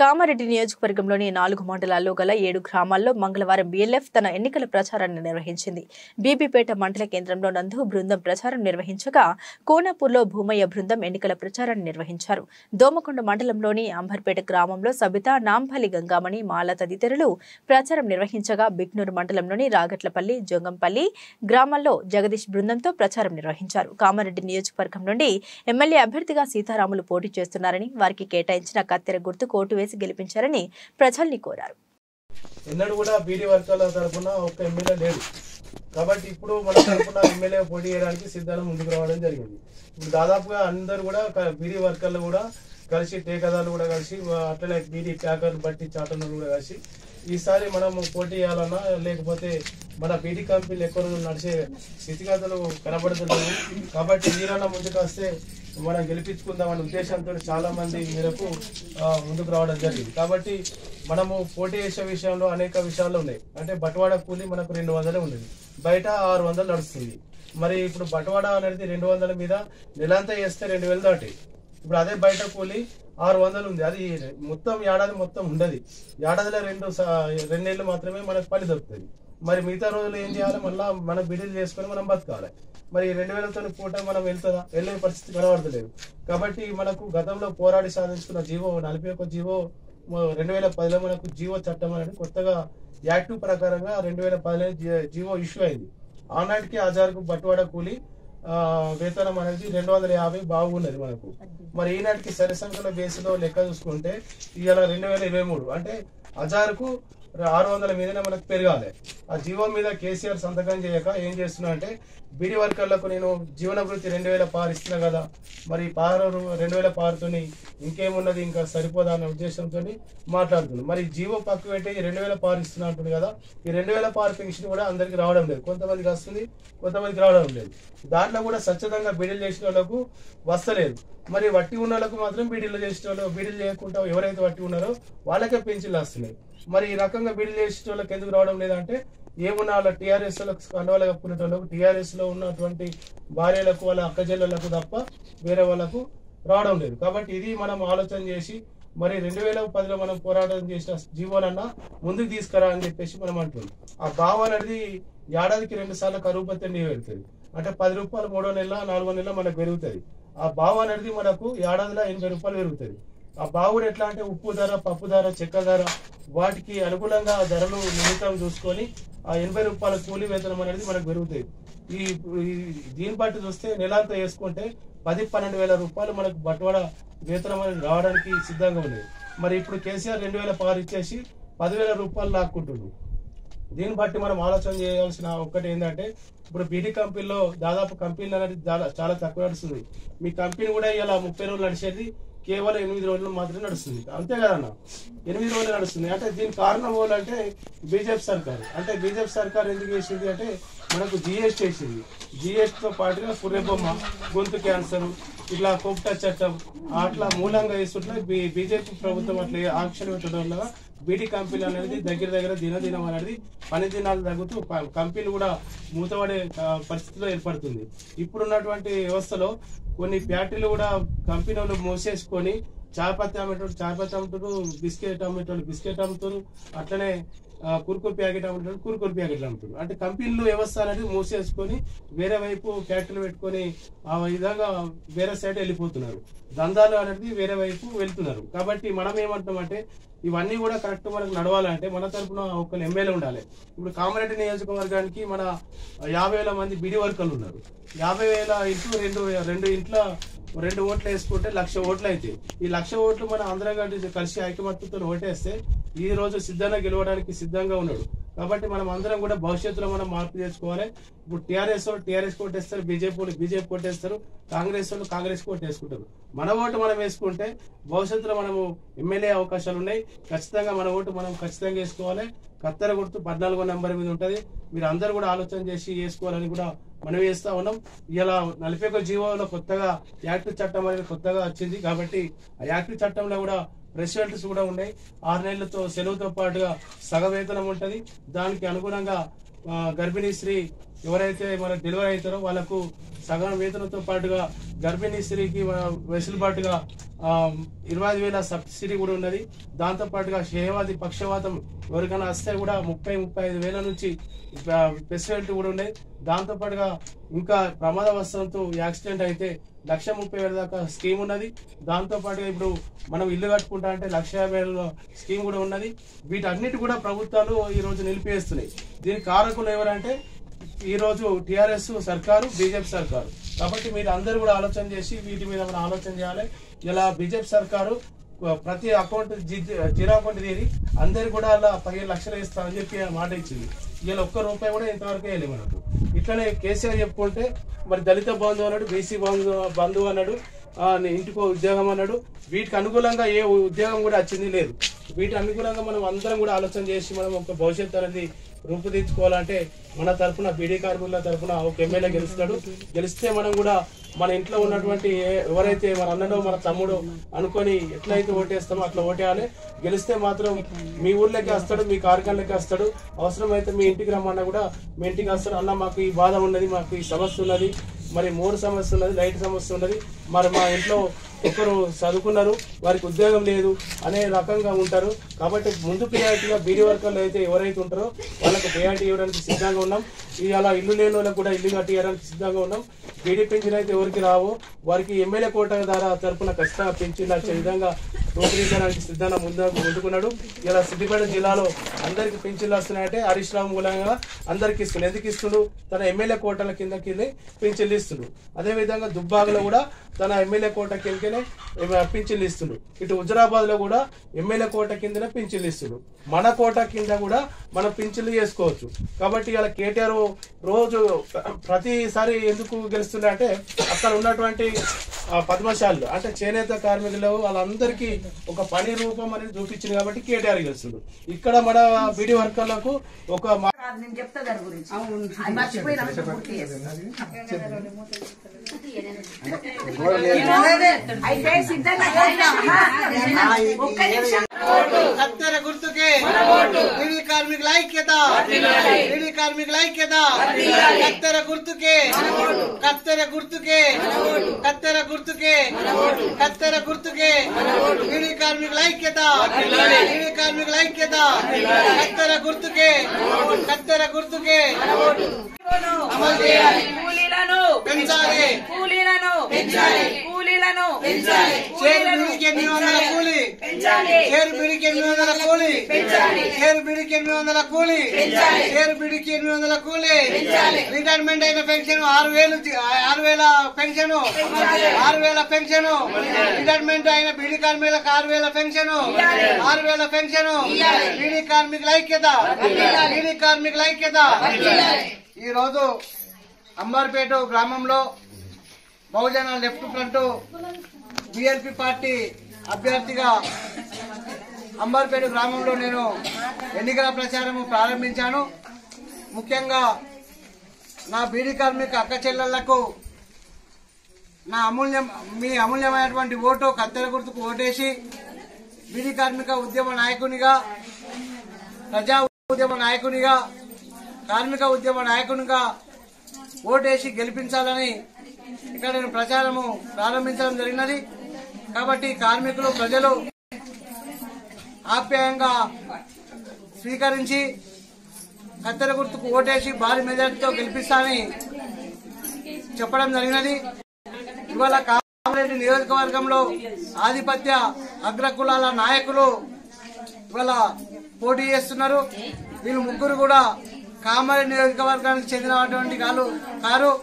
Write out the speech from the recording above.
కామారెడ్డి నియోజకవర్గంలోని నాలుగు మండలాల్లో గల ఏడు గ్రామాల్లో మంగళవారం బీఎల్ఎఫ్ తన ఎన్నికల ప్రచారాన్ని నిర్వహించింది బీబీపేట మండల కేంద్రంలో నందు బృందం ప్రచారం నిర్వహించగా కోనాపూర్లో భూమయ్య బృందం ఎన్నికల ప్రచారాన్ని నిర్వహించారు దోమకొండ మండలంలోని అంబర్పేట గ్రామంలో సబిత నాంపల్లి గంగామణి మాల తదితరులు ప్రచారం నిర్వహించగా బిగ్నూరు మండలంలోని రాగట్లపల్లి జోగంపల్లి గ్రామాల్లో జగదీష్ బృందంతో ప్రచారం నిర్వహించారు కామారెడ్డి నియోజకవర్గం నుండి ఎమ్మెల్యే అభ్యర్థిగా సీతారాములు పోటీ చేస్తున్నారని వారికి కేటాయించిన కత్తెర గుర్తు కోటు వేసి గెలిపించారని ప్రజల్ని కోరారు ఎన్నడూ కూడా బీడీ వర్గాల తరఫున ఒక్క ఎమ్మెల్యే లేడు కాబట్టి ఇప్పుడు మన తరఫున ఎమ్మెల్యే పోటీ చేయడానికి సిద్ధాలు ముందుకు రావడం జరిగింది ఇప్పుడు దాదాపుగా అందరూ కూడా క- బీడీ వర్కర్లు కూడా కలిసి టేకదారులు కూడా కలిసి వా- అట్లనే బీడీ ప్యాకర్లు బట్టి చాటర్లు కూడా కలిసి ఈసారి మనం పోటీ చేయాలన్నా లేకపోతే మన బీడీ కంపెనీలు ఎక్కువ రోజులు నడిచే స్థితిగతులు కనబడుతున్నాయి కాబట్టి వీరన్న ముందుకు వస్తే మనం గెలిపించుకుందామనే ఉద్దేశంతో చాలా మంది మేరకు ఆ, ముందుకు రావడం జరిగింది కాబట్టి మనము పోటీ చేసే విషయంలో అనేక విషయాలు ఉన్నాయి అంటే బట్వాడ కూలి మనకు రెండు వందలే ఉన్నది బయట ఆరు వందలు నడుస్తుంది మరి ఇప్పుడు బట్వాడ అనేది రెండు వందల మీద నెలంతా వేస్తే రెండు వేలు దాటి ఇప్పుడు అదే బయట కూలి ఆరు వందలు ఉంది అది మొత్తం ఏడాది మొత్తం ఉండదు ఏడాదిలో రెండు స- రెండు నెలలు మాత్రమే మనకు పని దొరుకుతుంది మరి మిగతా రోజులు ఏం చేయాలి మళ్ళీ మనం బిడిలు చేసుకొని మనం బతకాలి మరి రెండు వేలతో పూట మనం వెళ్తుందా వెళ్ళే పరిస్థితి కనబడతలేదు కాబట్టి మనకు గతంలో పోరాడి సాధించుకున్న జీవో నలభై ఒక్క జీవో రెండు వేల పదిలో మనకు జీవో చట్టం అనేది కొత్తగా యాక్టివ్ ప్రకారంగా రెండు వేల పదిలో జీ- జీవో ఇష్యూ అయింది ఆనాటికి హజార్కు బట్టువాడ కూలి ఆ, వేతనం అనేది రెండు వందల యాభై బాగున్నది మనకు మరి ఈనాటికి సరి సంఖ్యల బేస్లో లెక్క చూసుకుంటే ఇవాళ రెండు వేల ఇరవై మూడు అంటే హజారుకు ఆరు వందల మీదనే మనకు పెరగాలి ఆ జీవో మీద కేసీఆర్ సంతకం చేయక ఏం చేస్తున్నా అంటే బీడీ వర్కర్లకు నేను జీవన వృత్తి రెండు వేల పారు ఇస్తున్నా కదా మరి పారు రెండు వేల పారుతోని ఇంకేమున్నది ఇంకా సరిపోదా అనే ఉద్దేశంతో మాట్లాడుతున్నాను మరి జీవో పక్క పెట్టి రెండు వేల పారు ఇస్తున్నా అంటుంది కదా ఈ రెండు వేల పారు పెన్షన్ కూడా అందరికి రావడం లేదు కొంతమందికి వస్తుంది కొంతమందికి రావడం లేదు దాంట్లో కూడా స్వచ్ఛందంగా బీడీలు చేసిన వాళ్ళకు వస్తలేదు మరి వట్టి ఉన్న వాళ్ళకు మాత్రం బీడీలు చేసిన వాళ్ళు బీడీలు చేయకుండా ఎవరైతే వట్టి ఉన్నారో వాళ్ళకే పెన్షన్లు వస్తున్నాయి మరి ఈ రకంగా బీడీలు చేసిన వాళ్ళకి ఎందుకు రావడం లేదంటే ఏమున్నా వాళ్ళ టీఆర్ఎస్ కండవాళ్ళ కప్పుకునేటోళ్ళకు టీఆర్ఎస్ లో ఉన్నటువంటి భార్యలకు వాళ్ళ అక్కచెల్లెలకు తప్ప వేరే వాళ్ళకు రావడం లేదు కాబట్టి ఇది మనం ఆలోచన చేసి మరి రెండు వేల పదిలో మనం పోరాటం చేసిన జీవోనన్నా ముందుకు తీసుకురా అని చెప్పేసి మనం అంటున్నాం ఆ భావ అనేది ఏడాదికి రెండు సార్లు కరువు పత్తి పెడుతుంది అంటే పది రూపాయలు మూడో నెల నాలుగో నెల మనకు పెరుగుతుంది ఆ భావ అనేది మనకు ఏడాదిలో ఎనభై రూపాయలు పెరుగుతుంది ఆ బావుడు ఎట్లా అంటే ఉప్పు ధర పప్పు ధర చెక్క ధర వాటికి అనుగుణంగా ఆ ధరలు నిమిత్తం చూసుకొని ఆ ఎనభై రూపాయల కూలీ వేతనం అనేది మనకు పెరుగుతాయి ఈ ఈ- దీన్ని బట్టి చూస్తే నెలంతా వేసుకుంటే పది పన్నెండు వేల రూపాయలు మనకు బట్వాడ వేతనం అనేది రావడానికి సిద్ధంగా ఉంది మరి ఇప్పుడు కేసీఆర్ రెండు వేల పారు ఇచ్చేసి పదివేల రూపాయలు లాక్కుంటుండు దీన్ని బట్టి మనం ఆలోచన చేయాల్సిన ఒక్కటి ఏంటంటే ఇప్పుడు బీడీ కంపెనీలో దాదాపు కంపెనీలు అనేది చాలా చాలా తక్కువ నడుస్తుంది మీ కంపెనీ కూడా ఇలా ముప్పై రోజులు నడిచేది కేవలం ఎనిమిది రోజులు మాత్రమే నడుస్తుంది అంతే కదన్న ఎనిమిది రోజులు నడుస్తుంది అంటే దీనికి కారణం అంటే బీజేపీ సర్కార్ అంటే బీజేపీ సర్కార్ ఎందుకు వేసింది అంటే మనకు జిఎస్టీ వేసింది జిఎస్టీతో పాటుగా పుర్రెబొమ్మ గొంతు క్యాన్సర్ ఇట్లా కోప్టా చట్టం అట్లా మూలంగా వేస్తుంటే బీజేపీ ప్రభుత్వం అట్లా ఆంక్షలు పెట్టడం వల్ల బీడీ కంపెనీలు అనేది దగ్గర దగ్గర దినదినం అనేది పని దినాలు తగ్గుతూ ప- కంపెనీలు కూడా మూతపడే ఆ, పరిస్థితిలో ఏర్పడుతుంది ఇప్పుడున్నటువంటి వ్యవస్థలో కొన్ని ఫ్యాక్టరీలు కూడా కంపెనీలు మూసేసుకొని చాపత్తి అమ్మేటోళ్ళు చాపత్తి అమ్ముతారు బిస్కెట్ అమ్మేటోళ్ళు బిస్కెట్ అమ్ముతారు అట్లనే ఆ, కుర్కుర్ ప్యాకెట్ అమ్ముతారు కుర్కుర్ ప్యాకెట్లు అమ్ముతారు అంటే కంపెనీలు వ్యవస్థ అనేది మూసేసుకొని వేరే వైపు ఫ్యాక్టరీలు పెట్టుకొని ఆ విధంగా వేరే సైడ్ వెళ్ళిపోతున్నారు దందాలు అనేది వేరే వైపు వెళ్తున్నారు కాబట్టి మనం ఏమంటున్నామంటే ఇవన్నీ కూడా కరెక్ట్ మనకు నడవాలంటే మన తరపున ఒక ఎమ్మెల్యే ఉండాలి ఇప్పుడు కామారెడ్డి నియోజకవర్గానికి మన యాభై వేల మంది బిడి వర్కర్లు ఉన్నారు యాభై వేల ఇంటూ రెండు రెండు ఇంట్ల రెండు ఓట్లు వేసుకుంటే లక్ష ఓట్లు అయితే ఈ లక్ష ఓట్లు మన అందరం కలిసి కలిసి ఐకమత్యంతో ఓటేస్తే ఈ రోజు సిద్ధంగా గెలవడానికి సిద్ధంగా ఉన్నాడు కాబట్టి మనం అందరం కూడా భవిష్యత్తులో మనం మార్పు చేసుకోవాలి ఇప్పుడు టీఆర్ఎస్ వాళ్ళు టీఆర్ఎస్ కొట్టేస్తారు బీజేపీ వాళ్ళు బీజేపీ కొట్టేస్తారు కాంగ్రెస్ వాళ్ళు కాంగ్రెస్ కొట్టేసుకుంటారు మన ఓటు మనం వేసుకుంటే భవిష్యత్తులో మనము ఎమ్మెల్యే అవకాశాలు ఉన్నాయి ఖచ్చితంగా మన ఓటు మనం ఖచ్చితంగా వేసుకోవాలి కత్తెర గుర్తు పద్నాలుగో నెంబర్ మీద ఉంటది మీరు అందరూ కూడా ఆలోచన చేసి వేసుకోవాలని కూడా మనం వేస్తా ఉన్నాం ఇలా నలభై ఒక జీవోలో కొత్తగా యాక్ట్ చట్టం అనేది కొత్తగా వచ్చింది కాబట్టి ఆ యాక్ట్ చట్టంలో కూడా ప్రెసిడెంట్స్ కూడా ఉన్నాయి ఆరు నెలలతో సెలవుతో పాటుగా సగ వేతనం ఉంటుంది దానికి అనుగుణంగా ఆ, గర్భిణీ స్త్రీ ఎవరైతే మన డెలివరీ అవుతారో వాళ్ళకు సగం వేతనంతో పాటుగా గర్భిణీ స్త్రీకి మన వెసులుబాటుగా ఆ, ఇరవై ఐదు వేల సబ్సిడీ కూడా ఉన్నది దాంతో పాటుగా క్షయవాది పక్షవాతం ఎవరికైనా వస్తే కూడా ముప్పై ముప్పై ఐదు వేల నుంచి ఫెసిలిటీ కూడా ఉన్నాయి దాంతో పాటుగా ఇంకా ప్రమాదవశాత్తు యాక్సిడెంట్ అయితే లక్ష ముప్పై వేల దాకా స్కీమ్ ఉన్నది దాంతో పాటుగా ఇప్పుడు మనం ఇల్లు కట్టుకుంటా అంటే లక్ష యాభై వేల స్కీమ్ కూడా ఉన్నది వీటన్నిటి కూడా ప్రభుత్వాలు ఈ రోజు నిలిపివేస్తున్నాయి దీనికి కారకులు ఎవరంటే ఈ రోజు టిఆర్ఎస్ సర్కారు బీజేపీ సర్కారు కాబట్టి మీరు అందరూ కూడా ఆలోచన చేసి వీటి మీద మనం ఆలోచన చేయాలి ఇలా బీజేపీ సర్కారు ప్రతి అకౌంట్ జి- జీరో అకౌంట్ తీరి అందరు కూడా అలా పదిహేను లక్షలు ఇస్తామని చెప్పి మాట ఇచ్చింది ఇలా ఒక్క రూపాయి కూడా ఇంతవరకు వేయలేదు మనకు ఇట్లనే కేసీఆర్ చెప్పుకుంటే మరి దళిత బంధువు అన్నాడు బీసీ బంధు బంధువు అన్నాడు ఆ, ఇంటికో ఉద్యోగం అన్నాడు వీటికి అనుకూలంగా ఏ ఉద్యోగం కూడా వచ్చింది లేదు వీటి అనుకూలంగా మనం అందరం కూడా ఆలోచన చేసి మనం ఒక భవిష్యత్తు అనేది రూపుదిద్దుకోవాలంటే మన తరపున బీడీ కార్మికుల తరపున ఒక ఎమ్మెల్యే గెలుస్తాడు గెలిస్తే మనం కూడా మన ఇంట్లో ఉన్నటువంటి ఏ- ఎవరైతే మన అన్నడో మన తమ్ముడు అనుకొని ఎట్లయితే ఓటేస్తామో అట్లా ఓటేయాలి గెలిస్తే మాత్రం మీ ఊర్లోకి వస్తాడు మీ కార్యక్రమాలకి వస్తాడు అవసరమైతే మీ ఇంటికి రమ్మన్నా కూడా మీ ఇంటికి వస్తాడు అన్న మాకు ఈ బాధ ఉన్నది మాకు ఈ సమస్య ఉన్నది మరి మూడు సమస్య ఉన్నది లైట్ సమస్య ఉన్నది మరి మా ఇంట్లో ఒకరు చదువుకున్నారు వారికి ఉద్యోగం లేదు అనే రకంగా ఉంటారు కాబట్టి ముందు ప్రియారిటీగా బీడీ వర్కర్లు అయితే ఎవరైతే ఉంటారో వాళ్ళకి ప్రియారిటీ ఇవ్వడానికి సిద్ధంగా ఉన్నాం ఇవాళ ఇల్లు లేని వాళ్ళకి కూడా ఇల్లు కట్టియడానికి సిద్ధంగా ఉన్నాం బీడీ పెన్షన్ అయితే ఎవరికి రావో వారికి ఎమ్మెల్యే కోట ద్వారా తరపున ఖచ్చితంగా పెన్షన్ వచ్చే విధంగా రూపొందించడానికి సిద్ధంగా ముందు ముందుకున్నాడు ఇలా సిద్దిపేట జిల్లాలో అందరికి పెన్షన్లు వస్తున్నాయంటే హరీష్ రావు మూలంగా అందరికి ఇస్తుండు ఎందుకు ఇస్తుండు తన ఎమ్మెల్యే కోటల కింద కింద పెన్షన్లు ఇస్తుండు అదే విధంగా దుబ్బాకలో కూడా తన ఎమ్మెల్యే కోట కిందనే పింఛన్లు ఇస్తుండు ఇటు హుజరాబాద్ లో కూడా ఎమ్మెల్యే కోట కిందనే పింఛన్లు ఇస్తుండు మన కోట కింద కూడా మనం పింఛన్లు చేసుకోవచ్చు కాబట్టి ఇలా కేటీఆర్ రోజు ప్రతిసారి ఎందుకు గెలుస్తుండే అంటే అక్కడ ఉన్నటువంటి ఆ, పద్మశాలు అంటే చేనేత కార్మికులు వాళ్ళందరికీ ఒక పని రూపం అనేది చూపించింది కాబట్టి కేటీఆర్ గెలుస్తుండు ఇక్కడ మన బీడీ వర్కర్లకు ఒక మా- నేను చెప్తా దాని గురించి అది మర్చిపోయినా పూర్తి అయితే సిద్ధంగా ఒక్క నిమిషం కత్తెర గుర్తుకే బీడీ కార్మికుల ఐక్యత బీడీ కార్మికుల ఐక్యత కత్తెర గుర్తుకే కత్తెర గుర్తుకే కత్తెర గుర్తుకే కత్తెర గుర్తుకే బీడీ కార్మికుల ఐక్యత బీడీ కార్మికుల ఐక్యత కత్తెర గుర్తుకే కత్తెర గుర్తుకే అమలు చేయాలి కూలీలను పెంచాలి కూలీలను పెంచాలి కూలీలను పెంచాలి చేరు బీడీకి ఎనిమిది వందల కూలి పెంచాలి చేరు బీడీకి ఎనిమిది వందల కూలి చేరు బీడీకి ఎనిమిది వందల కూలి చేరు బీడీకి ఎనిమిది వందల కూలి రిటైర్మెంట్ అయిన పెన్షన్ ఆరు వేలు జి- ఆరు వేల పెన్షన్ ఆరు వేల పెన్షన్ రిటైర్మెంట్ అయిన బీడీ కార్మికులకు ఆరు వేల పెన్షన్ ఆరు వేల పెన్షన్ బీడీ కార్మికుల ఐక్యత బీడీ కార్మికుల ఐక్యత ఈ రోజు అంబార్పేట గ్రామంలో Bahujan left front BLP party అభ్యర్థిగా అంబార్పేట గ్రామంలో నేను ఎన్నికల ప్రచారం ప్రారంభించాను ముఖ్యంగా నా బీడీ కార్మిక అక్క చెల్లెళ్లకు నా అమూల్యం మీ అమూల్యమైనటువంటి ఓటు కత్తెర గుర్తుకు ఓటేసి బీడీ కార్మిక ఉద్యమ నాయకునిగా ప్రజా ఉద్యమ నాయకునిగా కార్మిక ఉద్యమ నాయకునిగా ఓటేసి గెలిపించాలని ఇక్కడ నేను ప్రచారము ప్రారంభించడం జరిగినది కాబట్టి కార్మికులు ప్రజలు ఆప్యాయంగా స్వీకరించి కత్తెర గుర్తుకు ఓటేసి భారీ మెజార్టీతో గెలిపిస్తానని చెప్పడం జరిగినది ఇవాళ కామారెడ్డి నియోజకవర్గంలో ఆధిపత్య అగ్రకులాల నాయకులు ఇవాళ పోటీ చేస్తున్నారు వీళ్ళు ముగ్గురు కూడా కామారెడ్డి నియోజకవర్గానికి చెందినటువంటి కాదు కారు